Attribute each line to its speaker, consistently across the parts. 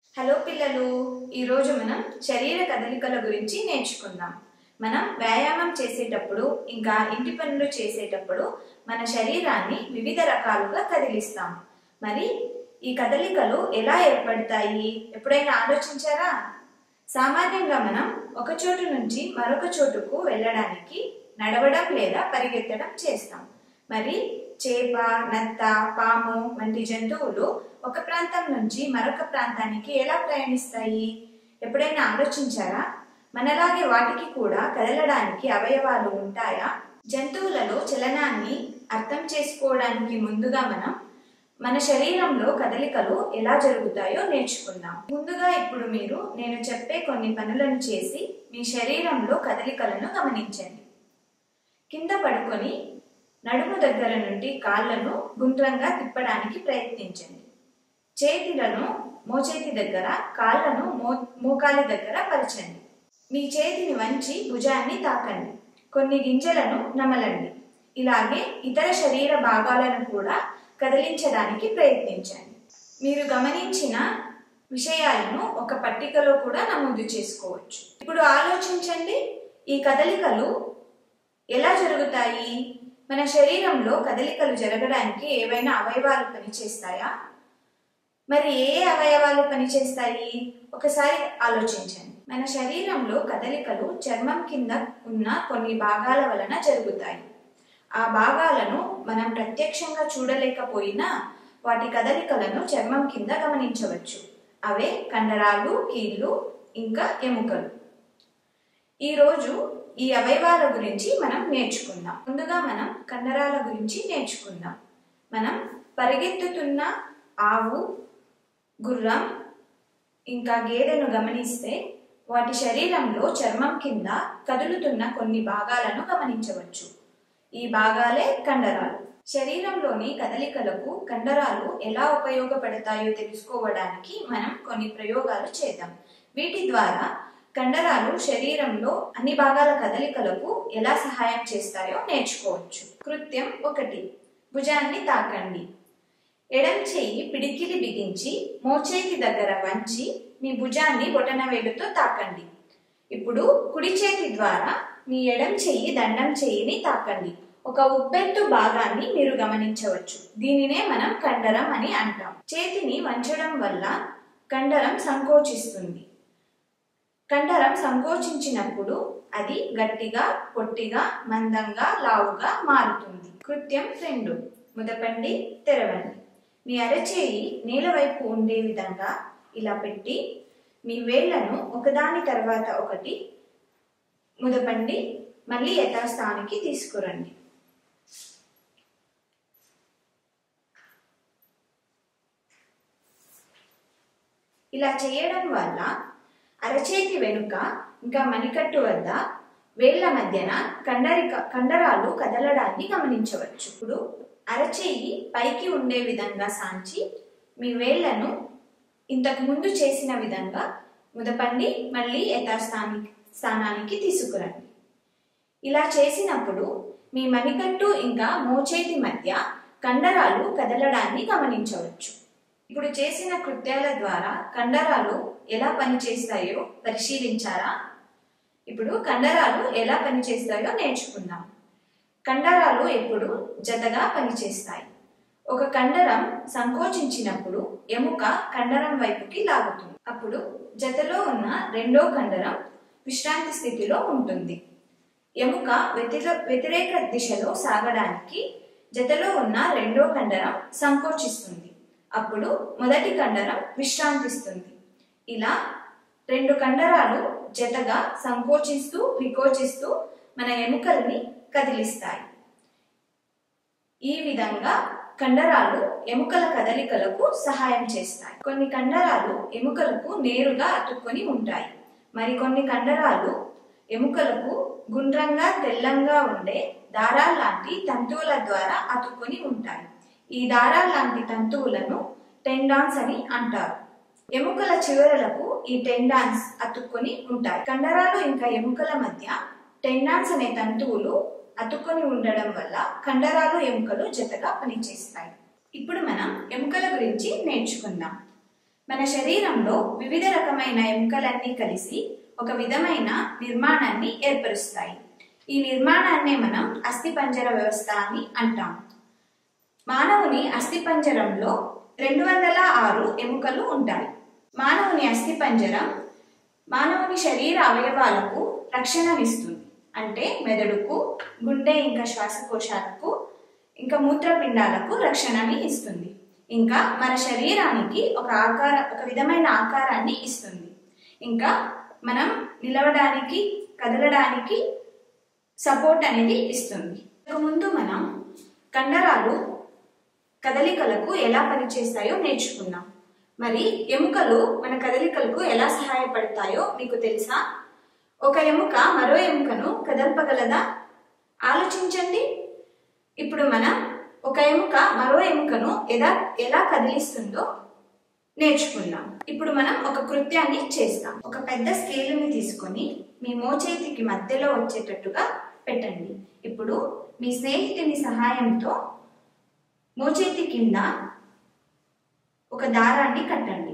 Speaker 1: hello పిల్లలు ఈరోజు మనం శరీర కదలికల గురించి నేర్చుకుందాం మనం వ్యాయామం చేసేటప్పుడు ఇంకా ఇంటి పనులు చేసేటప్పుడు మన శరీరాన్ని వివిధ రకాలుగా కదిలిస్తాం మరి ఈ కదలికలు ఎలా ఏర్పడతాయి ఎప్పుడైనా ఆలోచించారా సామాన్యంగా మనం ఒక చోటు నుంచి మరొక చోటుకు వెళ్ళడానికి నడవడం లేదా పరిగెత్తడం చేస్తాం మరి చేప నత్త పాము వంటి జంతువులు ఒక ప్రాంతం నుంచి మరొక ప్రాంతానికి ఎలా ప్రయాణిస్తాయి ఎప్పుడైనా ఆలోచించారా మనలాగే వాటికి కూడా కదలడానికి అవయవాలు ఉంటాయా జంతువులలో చలనాన్ని అర్థం చేసుకోవడానికి ముందుగా మనం మన శరీరంలో కదలికలు ఎలా జరుగుతాయో నేర్చుకుందాం ముందుగా ఇప్పుడు మీరు నేను చెప్పే కొన్ని పనులను చేసి మీ శరీరంలో కదలికలను గమనించండి కింద పడుకొని నడుము దగ్గర నుండి కాళ్ళను గుండ్రంగా తిప్పడానికి ప్రయత్నించండి చేతులను మోచేతి దగ్గర కాళ్ళను మో మోకాలి దగ్గర పరచండి మీ చేతిని వంచి భుజాన్ని తాకండి కొన్ని గింజలను నమలండి ఇలాగే ఇతర శరీర భాగాలను కూడా కదిలించడానికి ప్రయత్నించండి మీరు గమనించిన విషయాలను ఒక పట్టికలో కూడా నమోదు చేసుకోవచ్చు ఇప్పుడు ఆలోచించండి ఈ కదలికలు ఎలా జరుగుతాయి మన శరీరంలో కదలికలు జరగడానికి ఏవైనా అవయవాలు పనిచేస్తాయా మరి ఏ అవయవాలు పనిచేస్తాయి ఒకసారి ఆలోచించండి మన శరీరంలో కదలికలు చర్మం కింద ఉన్న కొన్ని భాగాల వలన జరుగుతాయి ఆ భాగాలను మనం ప్రత్యక్షంగా చూడలేకపోయినా వాటి కదలికలను చర్మం కింద గమనించవచ్చు అవే కండరాలు కీళ్ళు ఇంకా ఎముకలు ఈరోజు ఈ అవయవాల గురించి మనం నేర్చుకుందాం ముందుగా మనం కండరాల గురించి నేర్చుకుందాం మనం పరిగెత్తుతున్న ఆవు గుర్రం ఇంకా గేదెను గమనిస్తే వాటి శరీరంలో చర్మం కింద కదులుతున్న కొన్ని భాగాలను గమనించవచ్చు ఈ భాగాలే కండరాలు శరీరంలోని కదలికలకు కండరాలు ఎలా ఉపయోగపడతాయో తెలుసుకోవడానికి మనం కొన్ని ప్రయోగాలు చేద్దాం వీటి ద్వారా కండరాలు శరీరంలో అన్ని భాగాల కదలికలకు ఎలా సహాయం చేస్తాయో నేర్చుకోవచ్చు కృత్యం ఒకటి భుజాన్ని తాకండి ఎడం చెయ్యి పిడికిలి బిగించి మోచేతి దగ్గర వంచి మీ భుజాన్ని బొటనవేలుతో తాకండి ఇప్పుడు కుడి చేతి ద్వారా మీ ఎడం చెయ్యి దండం చెయ్యిని తాకండి ఒక ఉబ్బెత్తు భాగాన్ని మీరు గమనించవచ్చు దీనినే మనం కండరం అని అంటాం చేతిని వంచడం వల్ల కండరం సంకోచిస్తుంది కండరం సంకోచించినప్పుడు అది గట్టిగా పొట్టిగా మందంగా లావుగా మారుతుంది కృత్యం రెండు ముదపండి తెరవండి మీ అరచేయి నేల వైపు ఉండే విధంగా ఇలా పెట్టి మీ వేళ్లను ఒకదాని తర్వాత ఒకటి ముదపండి మళ్ళీ యథాస్థానికి తీసుకురండి ఇలా చేయడం వల్ల అరచేతి వెనుక ఇంకా మణికట్టు వద్ద వేళ్ల మధ్యన కండరిక కండరాలు కదలడాన్ని గమనించవచ్చు ఇప్పుడు అరచేయి పైకి ఉండే విధంగా సాంచి మీ వేళ్లను ఇంతకు ముందు చేసిన విధంగా ముదపండి మళ్ళీ యథాస్థాని స్థానానికి తీసుకురండి ఇలా చేసినప్పుడు మీ మణికట్టు ఇంకా మోచేతి మధ్య కండరాలు కదలడాన్ని గమనించవచ్చు ఇప్పుడు చేసిన కృత్యాల ద్వారా కండరాలు ఎలా పనిచేస్తాయో పరిశీలించారా ఇప్పుడు కండరాలు ఎలా పనిచేస్తాయో నేర్చుకుందాం కండరాలు ఎప్పుడు జతగా పనిచేస్తాయి ఒక కండరం సంకోచించినప్పుడు ఎముక కండరం వైపుకి లాగుతుంది అప్పుడు జతలో ఉన్న రెండో కండరం విశ్రాంతి స్థితిలో ఉంటుంది ఎముక వ్యతిర వ్యతిరేక దిశలో సాగడానికి జతలో ఉన్న రెండో కండరం సంకోచిస్తుంది అప్పుడు మొదటి కండరం విశ్రాంతిస్తుంది ఇలా రెండు కండరాలు జతగా సంకోచిస్తూ వికోచిస్తూ మన ఎముకల్ని కదిలిస్తాయి ఈ విధంగా కండరాలు ఎముకల కదలికలకు సహాయం చేస్తాయి కొన్ని కండరాలు ఎముకలకు నేరుగా అతుక్కొని ఉంటాయి మరికొన్ని కండరాలు ఎముకలకు గుండ్రంగా తెల్లంగా ఉండే దారాల లాంటి తంతువుల ద్వారా అతుక్కొని ఉంటాయి ఈ దారాల లాంటి తంతువులను టెండాన్స్ అని అంటారు ఎముకల చివరలకు ఈ టెండాన్స్ అతుక్కొని ఉంటాయి కండరాలు ఇంకా ఎముకల మధ్య టెండాన్స్ అనే తంతువులు అతుక్కొని ఉండడం వల్ల కండరాలు ఎముకలు జతగా పనిచేస్తాయి ఇప్పుడు మనం ఎముకల గురించి నేర్చుకుందాం మన శరీరంలో వివిధ రకమైన ఎముకలన్నీ కలిసి ఒక విధమైన నిర్మాణాన్ని ఏర్పరుస్తాయి ఈ నిర్మాణాన్నే మనం అస్థిపంజర వ్యవస్థ అని అంటాం మానవుని అస్థిపంజరంలో రెండు వందల ఆరు ఎముకలు ఉంటాయి మానవుని అస్థిపంజరం మానవుని శరీర అవయవాలకు రక్షణనిస్తుంది అంటే మెదడుకు గుండె ఇంకా శ్వాసకోశాలకు ఇంకా మూత్రపిండాలకు రక్షణని ఇస్తుంది ఇంకా మన శరీరానికి ఒక ఆకార ఒక విధమైన ఆకారాన్ని ఇస్తుంది ఇంకా మనం నిలవడానికి కదలడానికి సపోర్ట్ అనేది ఇస్తుంది ముందు మనం కండరాలు కదలికలకు ఎలా పనిచేస్తాయో నేర్చుకున్నాం మరి ఎముకలు మన కదలికలకు ఎలా సహాయపడతాయో మీకు తెలుసా ఒక ఎముక మరో ఎముకను కదల్పగలదా ఆలోచించండి ఇప్పుడు మనం ఒక ఎముక మరో ఎముకను ఎలా ఎలా కదిలిస్తుందో నేర్చుకుందాం ఇప్పుడు మనం ఒక కృత్యాన్ని చేస్తాం ఒక పెద్ద స్కేలుని తీసుకొని మీ మోచేతికి మధ్యలో వచ్చేటట్టుగా పెట్టండి ఇప్పుడు మీ స్నేహితుని సహాయంతో మోచేతి కింద ఒక దారాన్ని కట్టండి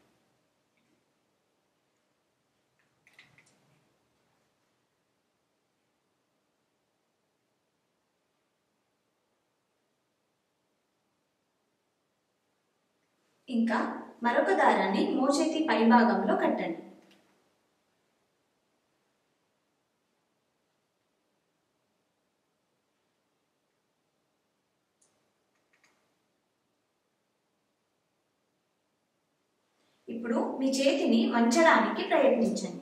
Speaker 1: ఇంకా మరొక దారాన్ని మోచేతి పై భాగంలో కట్టండి ఇప్పుడు మీ చేతిని వంచడానికి ప్రయత్నించండి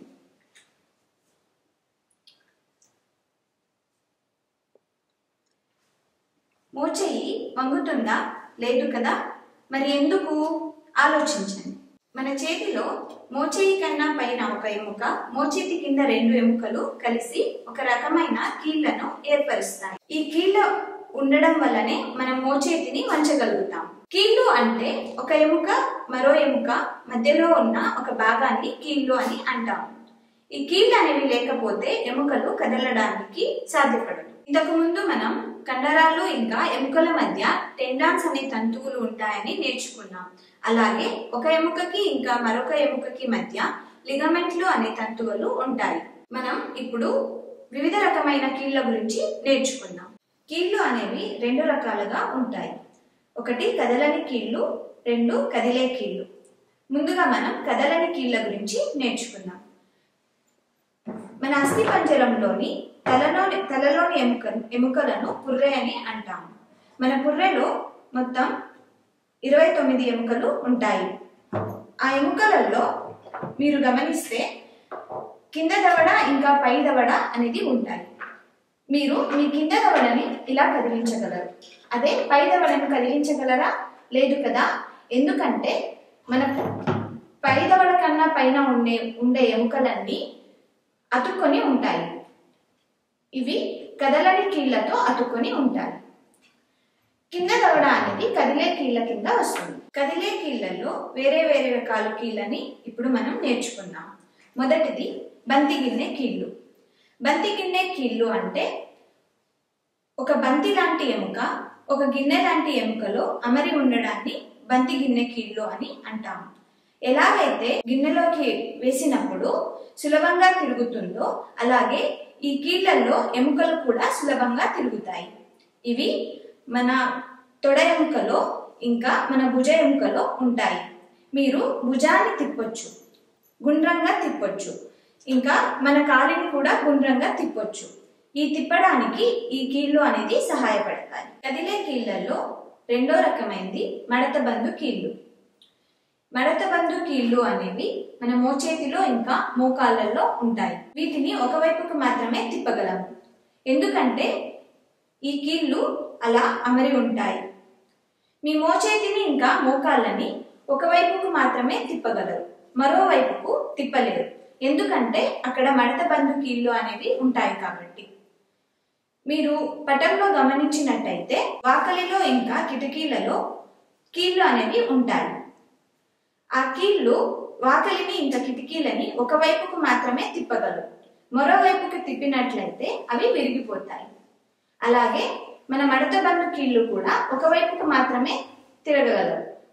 Speaker 1: మోచేయి వంగుతుందా లేదు కదా మరి ఎందుకు ఆలోచించండి మన చేతిలో మోచేయి కన్నా పైన ఒక ఎముక మోచేతి కింద రెండు ఎముకలు కలిసి ఒక రకమైన కీళ్లను ఏర్పరుస్తాయి ఈ కీళ్ళ ఉండడం వల్లనే మనం మోచేతిని వంచగలుగుతాం కీళ్ళు అంటే ఒక ఎముక మరో ఎముక మధ్యలో ఉన్న ఒక భాగాన్ని కీళ్ళు అని అంటాం ఈ కీళ్ళు అనేవి లేకపోతే ఎముకలు కదలడానికి సాధ్యపడదు ఇంతకు ముందు మనం కండరాలు ఇంకా ఎముకల మధ్య టెండాన్స్ అనే తంతువులు ఉంటాయని నేర్చుకున్నాం అలాగే ఒక ఎముకకి ఇంకా మరొక ఎముకకి మధ్య లిగమెంట్లు అనే తంతువులు ఉంటాయి మనం ఇప్పుడు వివిధ రకమైన కీళ్ళ గురించి నేర్చుకున్నాం కీళ్ళు అనేవి రెండు రకాలుగా ఉంటాయి ఒకటి కదలని కీళ్ళు రెండు కదిలే కీళ్ళు ముందుగా మనం కదలని కీళ్ళ గురించి నేర్చుకున్నాం మన అస్థి పంజరంలోని తలలోని తలలోని ఎముక ఎముకలను పుర్రె అని అంటాము మన పుర్రెలో మొత్తం ఇరవై తొమ్మిది ఎముకలు ఉంటాయి ఆ ఎముకలలో మీరు గమనిస్తే కింద దవడ ఇంకా పై దవడ అనేది ఉంటాయి మీరు మీ కింద దవడని ఇలా కదిలించగలరు అదే పై దవడను కదిలించగలరా లేదు కదా ఎందుకంటే మన పై దవడ కన్నా పైన ఉండే ఉండే ఎముకలన్నీ అతుక్కొని ఉంటాయి ఇవి కదలని కీళ్లతో అతుక్కొని ఉంటాయి కింద దవడ అనేది కదిలే కీళ్ళ కింద వస్తుంది కదిలే కీళ్ళల్లో వేరే వేరే రకాల కీళ్ళని ఇప్పుడు మనం నేర్చుకుందాం మొదటిది బంతి గిన్నె కీళ్ళు బంతి గిన్నె కీళ్ళు అంటే ఒక బంతి లాంటి ఎముక ఒక గిన్నె లాంటి ఎముకలో అమరి ఉండడాన్ని బంతి గిన్నె కీళ్ళు అని అంటాము ఎలాగైతే గిన్నెలోకి వేసినప్పుడు సులభంగా తిరుగుతుందో అలాగే ఈ కీళ్లలో ఎముకలు కూడా సులభంగా తిరుగుతాయి ఇవి మన తొడ ఎముకలో ఇంకా మన భుజ ఎముకలో ఉంటాయి మీరు భుజాన్ని తిప్పొచ్చు గుండ్రంగా తిప్పొచ్చు ఇంకా మన కాలిని కూడా గుండ్రంగా తిప్పొచ్చు ఈ తిప్పడానికి ఈ కీళ్ళు అనేది సహాయపడతాయి కదిలే కీళ్ళల్లో రెండో రకమైనది మడత బంధు కీళ్ళు మడత బంధు కీళ్ళు అనేవి మన మోచేతిలో ఇంకా మోకాళ్ళల్లో ఉంటాయి వీటిని ఒకవైపుకు మాత్రమే తిప్పగలము ఎందుకంటే ఈ కీళ్ళు అలా అమరి ఉంటాయి మీ మోచేతిని ఇంకా మోకాళ్ళని ఒకవైపుకు మాత్రమే తిప్పగలరు మరోవైపుకు తిప్పలేరు ఎందుకంటే అక్కడ మడత బంధు కీళ్ళు అనేవి ఉంటాయి కాబట్టి మీరు పటంలో గమనించినట్టయితే వాకలిలో ఇంకా కిటికీలలో కీళ్ళు అనేవి ఉంటాయి ఆ కీళ్ళు వాకలిని ఇంకా కిటికీలని ఒకవైపుకు మాత్రమే తిప్పగలరు మరోవైపుకి తిప్పినట్లయితే అవి విరిగిపోతాయి అలాగే మన మడత బంధు కీళ్ళు కూడా ఒకవైపుకు మాత్రమే తిరగగలరు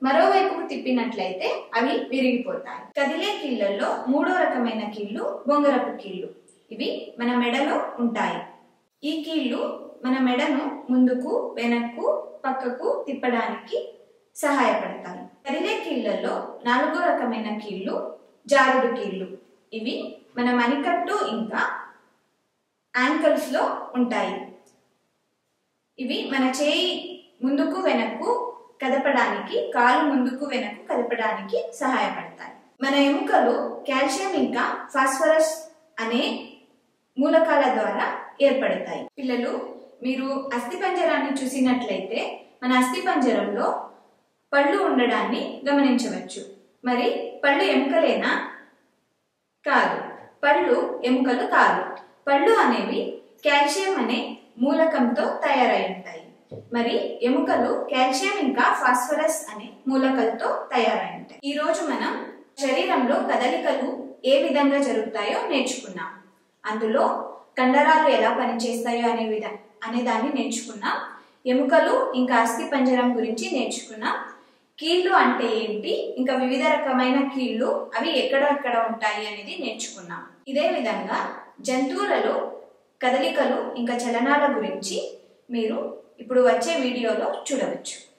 Speaker 1: మరోవైపుకు తిప్పినట్లయితే అవి విరిగిపోతాయి కదిలే కీళ్ళల్లో మూడో రకమైన కీళ్ళు బొంగరపు కీళ్ళు ఇవి మన మెడలో ఉంటాయి ఈ కీళ్ళు మన మెడను ముందుకు వెనక్కు పక్కకు తిప్పడానికి సహాయపడతాయి కదిలే కీళ్ళల్లో నాలుగో రకమైన కీళ్ళు జారుడు కీళ్ళు ఇవి మన మణికట్టు ఇంకా యాంకల్స్ లో ఉంటాయి ఇవి మన చేయి ముందుకు వెనక్కు కదపడానికి కాలు ముందుకు వెనక్కు కదపడానికి సహాయపడతాయి మన ఎముకలు కాల్షియం ఇంకా ఫాస్ఫరస్ అనే మూలకాల ద్వారా ఏర్పడతాయి పిల్లలు మీరు అస్థిపంజరాన్ని చూసినట్లయితే మన అస్థిపంజరంలో పళ్ళు ఉండడాన్ని గమనించవచ్చు మరి పళ్ళు ఎముకలేనా కాదు పళ్ళు ఎముకలు కాదు పళ్ళు అనేవి కాల్షియం అనే మూలకంతో తయారై ఉంటాయి మరి ఎముకలు కాల్షియం ఇంకా ఫాస్ఫరస్ అనే మూలకలతో తయారై ఉంటాయి ఈ రోజు మనం శరీరంలో కదలికలు ఏ విధంగా జరుగుతాయో నేర్చుకున్నాం అందులో కండరాలు ఎలా పనిచేస్తాయో అనే విధ అనే దాన్ని నేర్చుకున్నాం ఎముకలు ఇంకా అస్థి పంజరం గురించి నేర్చుకున్నాం కీళ్ళు అంటే ఏంటి ఇంకా వివిధ రకమైన కీళ్ళు అవి ఎక్కడెక్కడ ఉంటాయి అనేది నేర్చుకున్నాం ఇదే విధంగా జంతువులలో కదలికలు ఇంకా చలనాల గురించి మీరు ఇప్పుడు వచ్చే వీడియోలో చూడవచ్చు